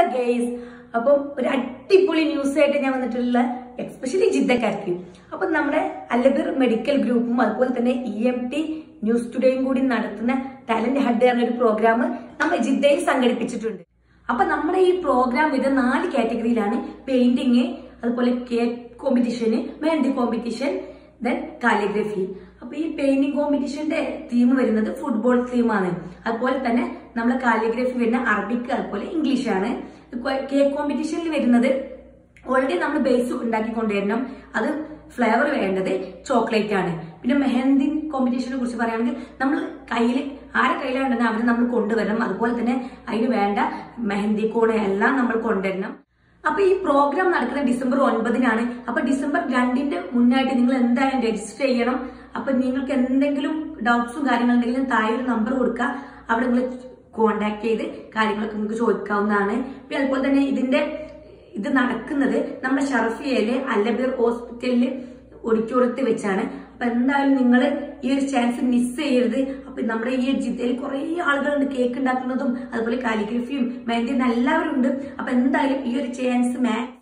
guys അപ്പം ഒരു അടിപൊളി ന്യൂസ് ആയിട്ട് ഞാൻ വന്നിട്ടുള്ള എക്സ്പെഷ്യലി ജിദ്ദക്കാർക്ക് അപ്പൊ നമ്മുടെ അല്ലബിർ മെഡിക്കൽ ഗ്രൂപ്പും അതുപോലെ തന്നെ ഇ എം ടി ന്യൂസ് ടുഡേയും കൂടി നടത്തുന്ന ടാലന്റ് ഹഡ് എന്ന ഒരു പ്രോഗ്രാം നമ്മൾ ജിദ്ദയിൽ സംഘടിപ്പിച്ചിട്ടുണ്ട് അപ്പൊ നമ്മുടെ ഈ പ്രോഗ്രാം ഇത് നാല് കാറ്റഗറിയിലാണ് പെയിന്റിങ് അതുപോലെ കേക്ക് കോമ്പറ്റീഷന് മെഹന്തി കോമ്പറ്റീഷൻ ദെൻ കാലിഗ്രഫി അപ്പൊ ഈ പെയിന്റിംഗ് കോമ്പറ്റീഷന്റെ തീം വരുന്നത് ഫുട്ബോൾ തീമാണ് അതുപോലെ തന്നെ നമ്മളെ കാലിഗ്രഫി വരുന്ന അറബിക് അതുപോലെ ഇംഗ്ലീഷ് ആണ് കേക്ക് കോമ്പറ്റീഷനിൽ വരുന്നത് ഓൾറെഡി നമ്മൾ ബേസ് ഉണ്ടാക്കി കൊണ്ടുവരണം അത് ഫ്ലേവർ വേണ്ടത് ചോക്ലേറ്റ് ആണ് പിന്നെ മെഹന്തി കോമ്പറ്റീഷനെ കുറിച്ച് പറയുകയാണെങ്കിൽ നമ്മൾ കയ്യിൽ ആരെ കയ്യിലുണ്ടെന്ന് അവർ നമ്മൾ കൊണ്ടുവരണം അതുപോലെ തന്നെ അതിന് വേണ്ട മെഹന്തി കോണ് എല്ലാം നമ്മൾ കൊണ്ടുവരണം അപ്പൊ ഈ പ്രോഗ്രാം നടക്കുന്നത് ഡിസംബർ ഒൻപതിനാണ് അപ്പൊ ഡിസംബർ രണ്ടിന്റെ മുന്നായിട്ട് നിങ്ങൾ എന്തായാലും രജിസ്റ്റർ ചെയ്യണം അപ്പൊ നിങ്ങൾക്ക് എന്തെങ്കിലും ഡൗട്ട്സും കാര്യങ്ങളുണ്ടെങ്കിലും താഴെ ഒരു നമ്പർ കൊടുക്കുക അവിടെ നിങ്ങൾ കോണ്ടാക്ട് ചെയ്ത് കാര്യങ്ങളൊക്കെ നിങ്ങൾക്ക് ചോദിക്കാവുന്നതാണ് പിന്നെ അതുപോലെ തന്നെ ഇതിന്റെ ഇത് നടക്കുന്നത് നമ്മുടെ ഷറഫിയയിലെ അല്ലബീർ ഹോസ്പിറ്റലിൽ ഓഡിറ്റോറിയത്തിൽ വെച്ചാണ് അപ്പൊ എന്തായാലും നിങ്ങൾ ഈ ഒരു ചാൻസ് മിസ് ചെയ്യരുത് അപ്പൊ നമ്മുടെ ഈ ജില്ലയിൽ കുറെ ആളുകളുണ്ട് കേക്ക് ഉണ്ടാക്കുന്നതും അതുപോലെ കാലിഗ്രഫിയും മെഹന്തിയും എല്ലാവരും ഉണ്ട് അപ്പൊ എന്തായാലും ഈ ഒരു ചാൻസ് മാക്സ്